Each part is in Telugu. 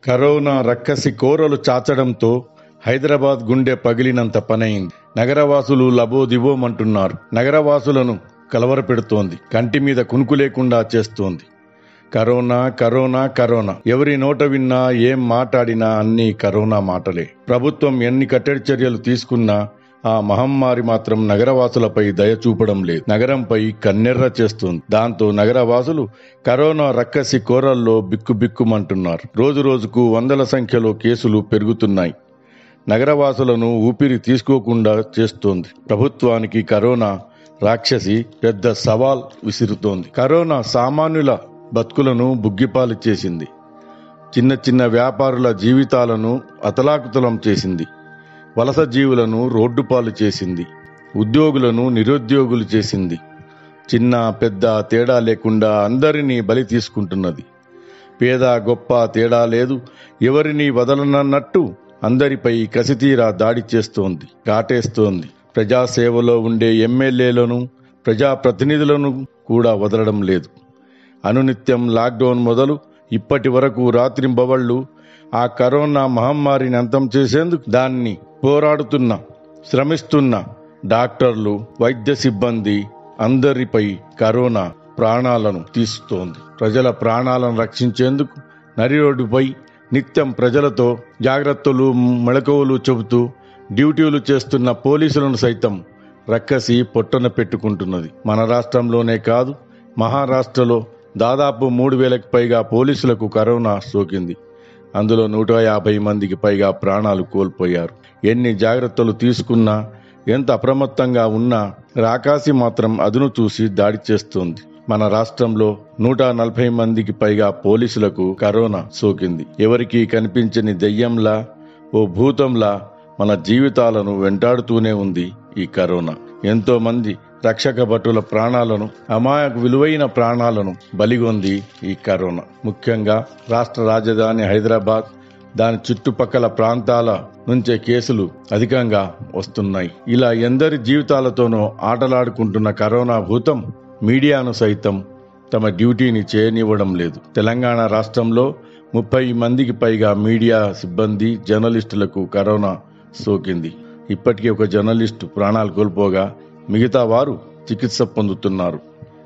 కరోనా రక్కసి కోరలు చాచడంతో హైదరాబాద్ గుండె పగిలినంత పనైంది నగరవాసులు లబోదిబోమంటున్నారు నగరవాసులను కలవరపెడుతోంది కంటి మీద కునుకు లేకుండా చేస్తోంది కరోనా కరోనా కరోనా ఎవరి నోట విన్నా ఏం మాట్లాడినా అన్ని కరోనా మాటలే ప్రభుత్వం ఎన్ని కట్టడి చర్యలు తీసుకున్నా ఆ మహమ్మారి మాత్రం నగరవాసులపై దయ చూపడం లేదు నగరంపై కన్నెర్ర చేస్తుంది దాంతో నగరవాసులు కరోనా రక్కసి కోరల్లో బిక్కుబిక్కుమంటున్నారు రోజు రోజుకు వందల సంఖ్యలో కేసులు పెరుగుతున్నాయి నగరవాసులను ఊపిరి తీసుకోకుండా చేస్తోంది ప్రభుత్వానికి కరోనా రాక్షసి పెద్ద సవాల్ విసురుతోంది కరోనా సామాన్యుల బతుకులను బుగ్గిపాలు చేసింది చిన్న చిన్న వ్యాపారుల జీవితాలను అతలాకుతలం చేసింది వలస జీవులను రోడ్డుపాలు చేసింది ఉద్యోగులను నిరుద్యోగులు చేసింది చిన్న పెద్ద తేడా లేకుండా అందరినీ బలి తీసుకుంటున్నది పేద గొప్ప తేడా లేదు ఎవరిని వదలనన్నట్టు అందరిపై కసితీరా దాడి చేస్తోంది కాటేస్తోంది ప్రజాసేవలో ఉండే ఎమ్మెల్యేలను ప్రజాప్రతినిధులను కూడా వదలడం లేదు అనునిత్యం లాక్డౌన్ మొదలు ఇప్పటి వరకు రాత్రింబవళ్లు ఆ కరోనా మహమ్మారిని అంతం చేసేందుకు దాన్ని పోరాడుతున్న శ్రమిస్తున్న డాక్టర్లు వైద్య సిబ్బంది అందరిపై కరోనా ప్రాణాలను తీస్తోంది ప్రజల ప్రాణాలను రక్షించేందుకు నరి రోడ్డుపై నిత్యం ప్రజలతో జాగ్రత్తలు మెళకువలు చెబుతూ డ్యూటీలు చేస్తున్న పోలీసులను సైతం రక్కసి పొట్టన పెట్టుకుంటున్నది మన రాష్ట్రంలోనే కాదు మహారాష్ట్రలో దాదాపు మూడు వేలకు పైగా పోలీసులకు కరోనా సోకింది అందులో నూట యాభై మందికి పైగా ప్రాణాలు కోల్పోయారు ఎన్ని జాగ్రత్తలు తీసుకున్నా ఎంత అప్రమత్తంగా ఉన్నా రాకాసి మాత్రం అదును చూసి దాడి చేస్తోంది మన రాష్ట్రంలో నూట నలభై మందికి పైగా పోలీసులకు కరోనా సోకింది ఎవరికీ కనిపించని దెయ్యంలా ఓ భూతంలా మన జీవితాలను వెంటాడుతూనే ఉంది ఈ కరోనా ఎంతో మంది రక్షక భటుల ప్రాణాలను అమాయక విలువైన ప్రాణాలను బలిగొంది ఈ కరోనా ముఖ్యంగా రాష్ట్ర రాజధాని హైదరాబాద్ దాని చుట్టుపక్కల ప్రాంతాల నుంచే కేసులు అధికంగా వస్తున్నాయి ఇలా ఎందరి జీవితాలతోనో ఆటలాడుకుంటున్న కరోనా భూతం మీడియాను సైతం తమ డ్యూటీని చేయనివ్వడం లేదు తెలంగాణ రాష్ట్రంలో ముప్పై మందికి పైగా మీడియా సిబ్బంది జర్నలిస్టులకు కరోనా సోకింది ఇప్పటికీ ఒక జర్నలిస్టు ప్రాణాలు కోల్పోగా మిగతా వారు చికిత్స పొందుతున్నారు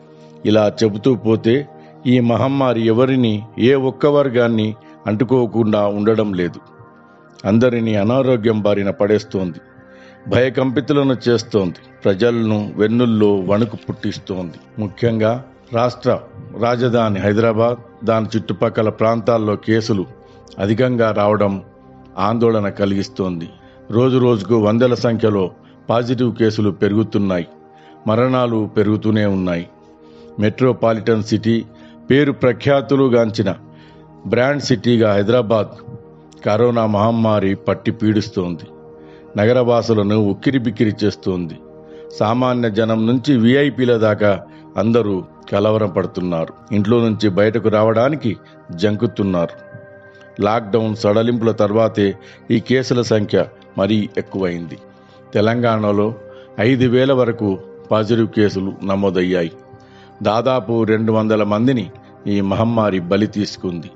ఇలా చెబుతూ పోతే ఈ మహమ్మారి ఎవరిని ఏ ఒక్క వర్గాన్ని అంటుకోకుండా ఉండడం లేదు అందరినీ అనారోగ్యం బారిన పడేస్తోంది భయకంపితులను చేస్తోంది ప్రజలను వెన్నుల్లో వణుకు పుట్టిస్తోంది ముఖ్యంగా రాష్ట్ర రాజధాని హైదరాబాద్ దాని చుట్టుపక్కల ప్రాంతాల్లో కేసులు అధికంగా రావడం ఆందోళన కలిగిస్తోంది రోజు రోజుకు వందల సంఖ్యలో పాజిటివ్ కేసులు పెరుగుతున్నాయి మరణాలు పెరుగుతూనే ఉన్నాయి మెట్రోపాలిటన్ సిటీ పేరు ప్రఖ్యాతులు గాంచిన బ్రాండ్ సిటీగా హైదరాబాద్ కరోనా మహమ్మారి పట్టి పీడిస్తోంది నగరవాసులను ఉక్కిరిబిక్కిరి చేస్తోంది సామాన్య జనం నుంచి వీఐపీల దాకా అందరూ కలవరం పడుతున్నారు ఇంట్లో నుంచి బయటకు రావడానికి జంకుతున్నారు లాక్డౌన్ సడలింపుల తర్వాతే ఈ కేసుల సంఖ్య మరీ ఎక్కువైంది తెలంగాణలో ఐదు వేల వరకు పాజిటివ్ కేసులు నమోదయ్యాయి దాదాపు రెండు వందల మందిని ఈ మహమ్మారి బలి తీసుకుంది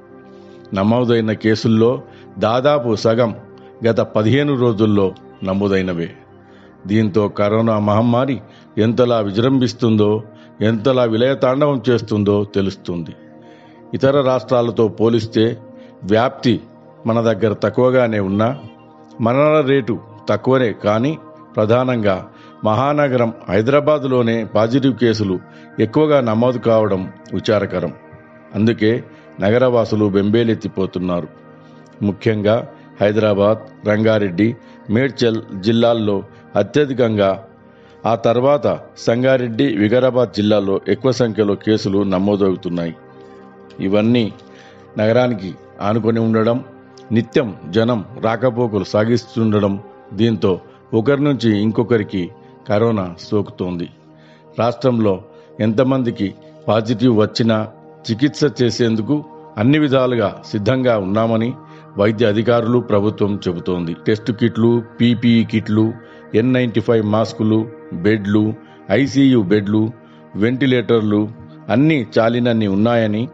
నమోదైన కేసుల్లో దాదాపు సగం గత పదిహేను రోజుల్లో నమోదైనవే దీంతో కరోనా మహమ్మారి ఎంతలా విజృంభిస్తుందో ఎంతలా విలయతాండవం చేస్తుందో తెలుస్తుంది ఇతర రాష్ట్రాలతో పోలిస్తే వ్యాప్తి మన దగ్గర తక్కువగానే ఉన్నా మరణాల రేటు తక్కువనే కానీ ప్రధానంగా మహానగరం హైదరాబాదులోనే పాజిటివ్ కేసులు ఎక్కువగా నమోదు కావడం విచారకరం అందుకే నగరవాసులు బెంబేలెత్తిపోతున్నారు ముఖ్యంగా హైదరాబాద్ రంగారెడ్డి మేడ్చల్ జిల్లాల్లో అత్యధికంగా ఆ తర్వాత సంగారెడ్డి వికారాబాద్ జిల్లాల్లో ఎక్కువ సంఖ్యలో కేసులు నమోదవుతున్నాయి ఇవన్నీ నగరానికి ఆనుకొని ఉండడం నిత్యం జనం రాకపోకలు సాగిస్తుండడం దీంతో ఒకరి నుంచి ఇంకొకరికి కరోనా సోకుతోంది రాష్ట్రంలో ఎంతమందికి పాజిటివ్ వచ్చినా చికిత్స చేసేందుకు అన్ని విధాలుగా సిద్ధంగా ఉన్నామని వైద్య అధికారులు ప్రభుత్వం చెబుతోంది టెస్ట్ కిట్లు పీపీఈ కిట్లు ఎన్ నైంటీ ఫైవ్ మాస్కులు బెడ్లు ఐసీయూ బెడ్లు వెంటిలేటర్లు అన్నీ చాలినన్ని ఉన్నాయని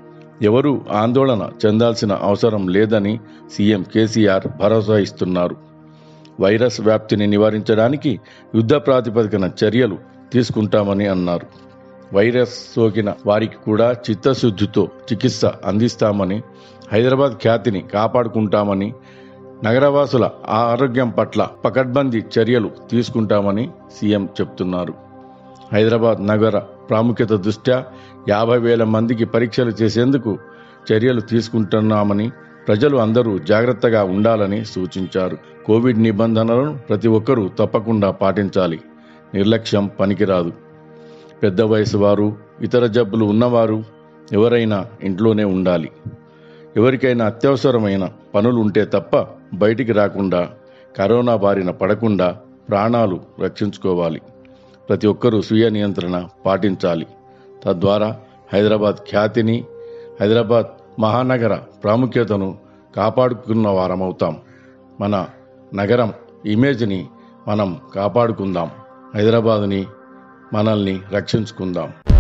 ఎవరూ ఆందోళన చెందాల్సిన అవసరం లేదని సీఎం కేసీఆర్ భరోసా ఇస్తున్నారు వైరస్ వ్యాప్తిని నివారించడానికి యుద్ధ ప్రాతిపదికన చర్యలు తీసుకుంటామని అన్నారు వైరస్ సోకిన వారికి కూడా చిత్తశుద్ధితో చికిత్స అందిస్తామని హైదరాబాద్ ఖ్యాతిని కాపాడుకుంటామని నగరవాసుల ఆరోగ్యం పట్ల పకడ్బందీ చర్యలు తీసుకుంటామని సీఎం చెప్తున్నారు హైదరాబాద్ నగర ప్రాముఖ్యత దృష్ట్యా యాభై వేల మందికి పరీక్షలు చేసేందుకు చర్యలు తీసుకుంటున్నామని ప్రజలు అందరూ జాగ్రత్తగా ఉండాలని సూచించారు కోవిడ్ నిబంధనలను ప్రతి ఒక్కరూ తప్పకుండా పాటించాలి నిర్లక్ష్యం పనికిరాదు పెద్ద వయసు వారు ఇతర జబ్బులు ఉన్నవారు ఎవరైనా ఇంట్లోనే ఉండాలి ఎవరికైనా అత్యవసరమైన పనులు ఉంటే తప్ప బయటికి రాకుండా కరోనా బారిన పడకుండా ప్రాణాలు రక్షించుకోవాలి ప్రతి ఒక్కరూ స్వీయ నియంత్రణ పాటించాలి తద్వారా హైదరాబాద్ ఖ్యాతిని హైదరాబాద్ మహానగర ప్రాముఖ్యతను కాపాడుకున్న వారమవుతాం మన నగరం ఇమేజ్ని మనం కాపాడుకుందాం హైదరాబాద్ని మనల్ని రక్షించుకుందాం